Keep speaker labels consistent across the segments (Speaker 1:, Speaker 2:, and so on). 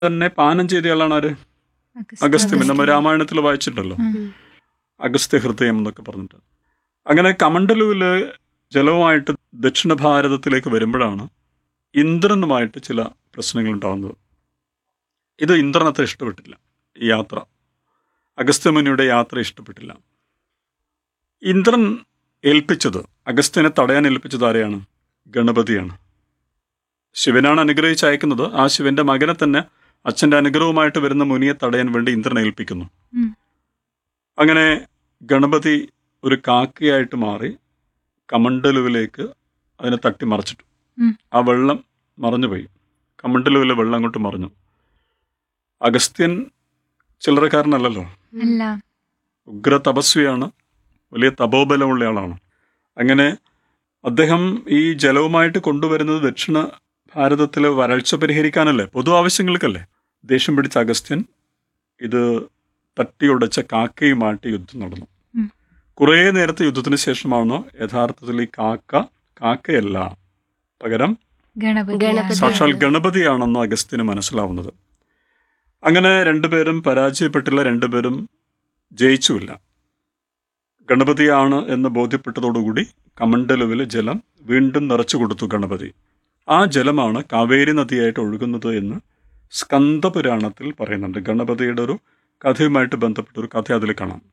Speaker 1: തന്നെ പാനം ചെയ്തയാളാണ് ആര് അഗസ്ത്യം നമ്മൾ രാമായണത്തിൽ വായിച്ചിട്ടുണ്ടല്ലോ അഗസ്ത്യ ഹൃദയം എന്നൊക്കെ പറഞ്ഞിട്ട് അങ്ങനെ കമണ്ടലുവില് ജലവുമായിട്ട് ദക്ഷിണ ഭാരതത്തിലേക്ക് വരുമ്പോഴാണ് ഇന്ദ്രനുമായിട്ട് ചില പ്രശ്നങ്ങൾ ഉണ്ടാകുന്നത് ഇത് ഇന്ദ്രനത്തെ ഇഷ്ടപ്പെട്ടില്ല ഈ യാത്ര അഗസ്ത്യമുനിയുടെ യാത്ര ഇഷ്ടപ്പെട്ടില്ല ഇന്ദ്രൻ ഏൽപ്പിച്ചത് അഗസ്ത്യനെ തടയാൻ ഏൽപ്പിച്ചത് ആരെയാണ് ഗണപതിയാണ് ശിവനാണ് അനുഗ്രഹിച്ച് അയക്കുന്നത് ആ ശിവന്റെ മകനെ തന്നെ അച്ഛന്റെ അനുഗ്രഹവുമായിട്ട് വരുന്ന മുനിയെ തടയാൻ വേണ്ടി ഇന്ദ്രൻ ഏൽപ്പിക്കുന്നു
Speaker 2: ഉം.
Speaker 1: അങ്ങനെ ഗണപതി ഒരു കാക്കയായിട്ട് മാറി കമണ്ടലുവിലേക്ക് അതിനെ തട്ടി മറിച്ചിട്ടു
Speaker 2: ഉം.
Speaker 1: ആ വെള്ളം മറഞ്ഞുപോയി കമണ്ടലുവിലെ വെള്ളം അങ്ങോട്ട് മറിഞ്ഞു അഗസ്ത്യൻ ചില്ലറക്കാരനല്ലല്ലോ
Speaker 2: അല്ല
Speaker 1: ഉഗ്ര തപസ്വിയാണ് വലിയ തപോബലമുള്ള ആളാണ് അങ്ങനെ അദ്ദേഹം ഈ ജലവുമായിട്ട് കൊണ്ടുവരുന്നത് ദക്ഷിണ ഭാരതത്തിലെ വരൾച്ച പരിഹരിക്കാനല്ലേ പൊതു ആവശ്യങ്ങൾക്കല്ലേ ദേഷ്യം പിടിച്ച അഗസ്ത്യൻ ഇത് തട്ടിയുടച്ച കാക്കയുമായിട്ട് യുദ്ധം നടന്നു
Speaker 2: ഉം.
Speaker 1: കുറേ നേരത്തെ യുദ്ധത്തിന് ശേഷമാണ് യഥാർത്ഥത്തിൽ ഈ കാക്ക കാക്കയല്ല പകരം
Speaker 2: ഗണപതി
Speaker 3: ഗണപതി.
Speaker 1: സാക്ഷാൽ ഗണപതിയാണെന്ന് അഗസ്ത്യന് മനസ്സിലാവുന്നത് അങ്ങനെ രണ്ടുപേരും പരാജയപ്പെട്ടില്ല രണ്ടുപേരും ജയിച്ചുമില്ല ഗണപതിയാണ് എന്ന് ബോധ്യപ്പെട്ടതോടുകൂടി കമണ്ടലുവിലെ ജലം വീണ്ടും നിറച്ചു കൊടുത്തു ഗണപതി ആ ജലമാണ് കാവേരി നദിയായിട്ട് ഒഴുകുന്നത് എന്ന് സ്കന്ദപുരാണത്തിൽ പറയുന്നുണ്ട് ഗണപതിയുടെ ഒരു കഥയുമായിട്ട് ബന്ധപ്പെട്ട ഒരു കഥ അതിൽ കാണാം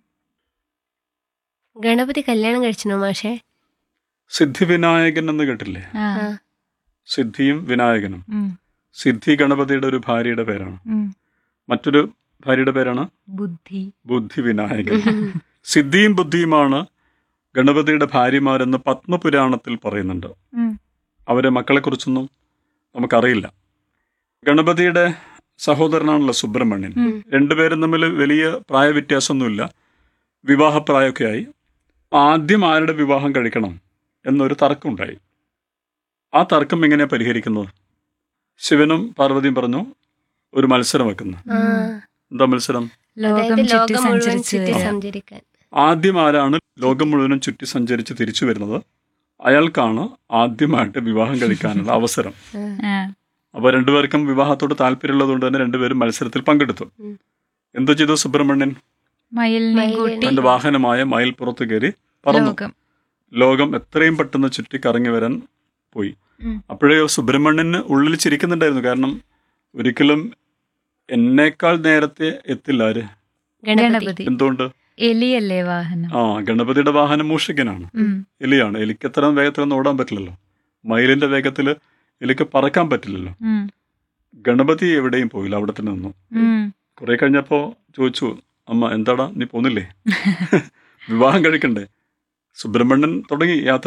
Speaker 3: ഗണപതി കല്യാണം കഴിച്ചിനോ മാഷേ
Speaker 1: സിദ്ധിവിനായകൻ എന്ന് കേട്ടില്ലേ
Speaker 2: ആ,
Speaker 3: ആ.
Speaker 1: സിദ്ധിയും വിനായകനും
Speaker 2: ഉം,
Speaker 1: സിദ്ധി ഗണപതിയുടെ ഒരു ഭാര്യയുടെ പേരാണ്
Speaker 2: ഉം.
Speaker 1: മറ്റൊരു ഭാര്യയുടെ പേരാണ്
Speaker 2: ബുദ്ധി
Speaker 1: ബുദ്ധി വിനായകൻ സിദ്ധിയും ബുദ്ധിയുമാണ് ഗണപതിയുടെ ഭാര്യമാരെന്ന് പത്മപുരാണത്തിൽ പറയുന്നുണ്ട്
Speaker 2: ഉം.
Speaker 1: അവരെ മക്കളെക്കുറിച്ചൊന്നും നമുക്കറിയില്ല ഗണപതിയുടെ സഹോദരനാണല്ലോ സുബ്രഹ്മണ്യൻ
Speaker 2: ഉം.
Speaker 1: രണ്ടുപേരും തമ്മിൽ വലിയ പ്രായവ്യത്യാസമൊന്നുമില്ല വിവാഹപ്രായമൊക്കെ ആയി ആദ്യം ആരുടെ വിവാഹം കഴിക്കണം എന്നൊരു തർക്കമുണ്ടായി ആ തർക്കം എങ്ങനെയാണ് പരിഹരിക്കുന്നത് ശിവനും പാർവതിയും പറഞ്ഞു ഒരു മത്സരം വെക്കുന്നു
Speaker 3: ആ.
Speaker 1: എന്താ മത്സരം
Speaker 2: ലോകം
Speaker 3: അതായത്
Speaker 2: ചുറ്റി
Speaker 3: ലോകം മുഴുവൻ
Speaker 2: സഞ്ചരിച്ച്
Speaker 3: ചുറ്റി
Speaker 2: വരിക.
Speaker 3: സഞ്ചരിക്കാൻ
Speaker 1: ആദ്യം ആരാണ് ലോകം മുഴുവനും ചുറ്റി സഞ്ചരിച്ച് തിരിച്ചു വരുന്നത് അയാൾക്കാണ് ആദ്യമായിട്ട് വിവാഹം കഴിക്കാനുള്ള അവസരം
Speaker 2: ആ,
Speaker 1: അപ്പോൾ രണ്ടുപേർക്കും വിവാഹത്തോട് താല്പര്യമുള്ളതുകൊണ്ട് തന്നെ രണ്ടുപേരും മത്സരത്തിൽ പങ്കെടുത്തു
Speaker 3: ഉം.
Speaker 1: എന്തു ചെയ്തു സുബ്രഹ്മണ്യൻ
Speaker 2: മയിലിനെ
Speaker 3: മയിലിനെ.
Speaker 2: കൂട്ടി
Speaker 1: തന്റെ വാഹനമായ മയിൽപ്പുറത്ത് കയറി പറന്നു
Speaker 2: ലോകം
Speaker 1: ലോകം എത്രയും പെട്ടെന്ന് ചുറ്റി കറങ്ങി വരാൻ പോയി
Speaker 2: ഉം.
Speaker 1: അപ്പോഴേ സുബ്രഹ്മണ്യന് ഉള്ളിൽ ചിരിക്കുന്നുണ്ടായിരുന്നു കാരണം ഒരിക്കലും എന്നേക്കാൾ നേരത്തെ എത്തില്ല ആര്
Speaker 3: ഗണപതി
Speaker 2: ഗണപതി
Speaker 1: എന്തുകൊണ്ട്
Speaker 2: എലിയല്ലേ വാഹനം
Speaker 1: ആ ഗണപതിയുടെ വാഹനം മൂഷികനാണ്
Speaker 2: ഉം,
Speaker 1: എലിയാണ് എലിക്ക് എത്ര വേഗത്തിലൊന്നും ഓടാൻ പറ്റില്ലല്ലോ മയിലിന്റെ വേഗത്തിൽ എലിക്ക് പറക്കാൻ പറ്റില്ലല്ലോ
Speaker 2: ഉം,
Speaker 1: ഗണപതി എവിടെയും പോയില്ല അവിടെ തന്നെ നിന്നു
Speaker 2: ഉം.
Speaker 1: കുറെ കഴിഞ്ഞപ്പോ ചോദിച്ചു അമ്മ എന്താടാ നീ പോന്നില്ലേ വിവാഹം കഴിക്കണ്ടേ സുബ്രഹ്മണ്യൻ തുടങ്ങി യാത്ര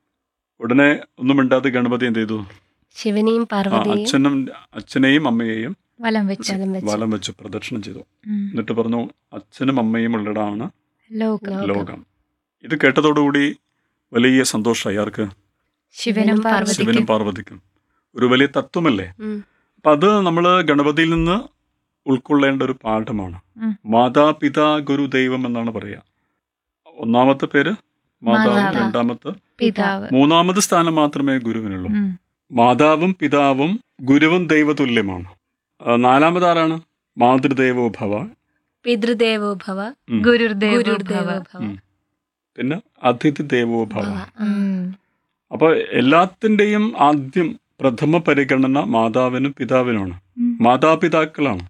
Speaker 1: ഉടനെ ഒന്നും മിണ്ടാതെ ഗണപതി എന്ത് ചെയ്തു
Speaker 3: ശിവനെയും
Speaker 1: ആ
Speaker 3: പാർവതിയെയും
Speaker 1: അച്ഛനും അച്ഛനെയും അമ്മയെയും
Speaker 2: വലം വെച്ച്
Speaker 3: വലം വെച്ച്
Speaker 1: വലം വെച്ച് പ്രദക്ഷിണം ചെയ്തു
Speaker 2: ഉം.
Speaker 1: എന്നിട്ട് പറഞ്ഞു അച്ഛനും അമ്മയും ഉള്ളിടമാണ്
Speaker 2: ലോകം
Speaker 3: ലോകം.
Speaker 1: ലോകം ഇത് കേട്ടതോടുകൂടി വലിയ സന്തോഷമായി ആർക്ക്
Speaker 2: ശിവനും പാർവതിക്കും
Speaker 1: ശിവനും പാർവതിക്കും ഒരു വലിയ തത്വമല്ലേ
Speaker 3: ഉം.
Speaker 1: അപ്പൊ അത് നമ്മൾ ഗണപതിയിൽ നിന്ന് ഉൾക്കൊള്ളേണ്ട ഒരു പാഠമാണ്
Speaker 2: ഉം.
Speaker 1: മാതാപിതാ ഗുരു ദൈവം എന്നാണ് പറയുക ഒന്നാമത്തെ പേര് മാതാവ്
Speaker 2: മാതാവ്.
Speaker 1: രണ്ടാമത്തെ
Speaker 2: പിതാവ്
Speaker 1: മൂന്നാമത് സ്ഥാനം മാത്രമേ ഗുരുവിനുള്ളൂ
Speaker 2: ഉം.
Speaker 1: മാതാവും പിതാവും ഗുരുവും ദൈവതുല്യമാണ് ആ, നാലാമത് ആരാണ് മാതൃദേവോ ഭവ
Speaker 3: പിതൃദേവോ ഭവ
Speaker 1: ഉം.
Speaker 2: ഗുരുദേവോ
Speaker 3: ഗുരുദേവോ
Speaker 2: ഭവ
Speaker 3: ഭവ
Speaker 1: ഉം. പിന്നെ അതിഥി ദേവോ ഭവ
Speaker 3: ഭവ. ആ.
Speaker 2: ഉം.
Speaker 1: അപ്പൊ എല്ലാത്തിന്റെയും ആദ്യം പ്രഥമ പരിഗണന മാതാവിനും പിതാവിനുമാണ്
Speaker 2: ഉം.
Speaker 1: മാതാപിതാക്കളാണ്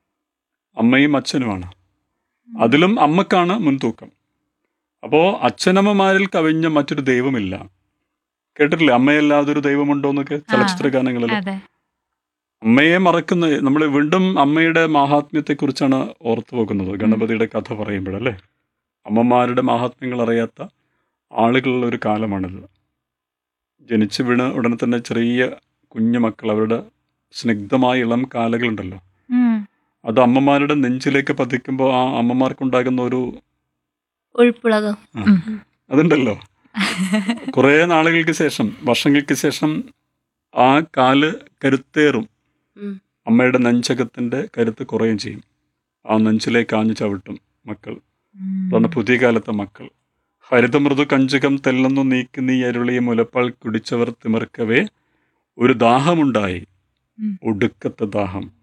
Speaker 1: അമ്മയും അച്ഛനുമാണ് അതിലും അമ്മക്കാണ് മുൻതൂക്കം അപ്പോൾ അച്ഛനമ്മമാരിൽ കവിഞ്ഞ മറ്റൊരു ദൈവമില്ല കേട്ടിട്ടില്ലേ അമ്മയല്ലാതെ ഒരു ദൈവമുണ്ടോ എന്നൊക്കെ ചലച്ചിത്ര ഗാനങ്ങളിൽ
Speaker 2: അതെ
Speaker 1: അമ്മയെ മറക്കുന്ന നമ്മൾ വീണ്ടും അമ്മയുടെ മാഹാത്മ്യത്തെക്കുറിച്ചാണ് ഓർത്തു പോകുന്നത് ഗണപതിയുടെ കഥ പറയുമ്പോഴല്ലേ അമ്മമാരുടെ മാഹാത്മ്യങ്ങൾ അറിയാത്ത ആളുകളുള്ള ഒരു കാലമാണിത് ജനിച്ചു വീണ് ഉടനെ തന്നെ ചെറിയ കുഞ്ഞു മക്കൾ അവരുടെ സ്നിഗ്ധമായ ഇളം കാലകളുണ്ടല്ലോ
Speaker 2: ഉം.
Speaker 1: അത് അമ്മമാരുടെ നെഞ്ചിലേക്ക് പതിക്കുമ്പോൾ ആ അമ്മമാർക്കുണ്ടാകുന്ന ഒരു
Speaker 3: ഉൾപ്പുളകം
Speaker 2: ഉം.
Speaker 1: അതുണ്ടല്ലോ കുറേ നാളുകൾക്ക് ശേഷം വർഷങ്ങൾക്ക് ശേഷം ആ കാല് കരുത്തേറും
Speaker 3: ഉം.
Speaker 1: അമ്മയുടെ നെഞ്ചകത്തിന്റെ കരുത്ത് കുറയുകയും ചെയ്യും ആ നെഞ്ചിലേക്ക് ആഞ്ഞു ചവിട്ടും മക്കൾ
Speaker 2: ഉം.
Speaker 1: അതാണ് പുതിയ കാലത്തെ മക്കൾ ഹരിതമൃദു കഞ്ചുകം തെല്ലെന്നു നീക്കി നീ അരുളിയ മുലപ്പാൽ കുടിച്ചവർ തിമിർക്കവേ ഒരു ദാഹമുണ്ടായി
Speaker 2: ഉം.
Speaker 1: ഒടുക്കത്തെ ദാഹം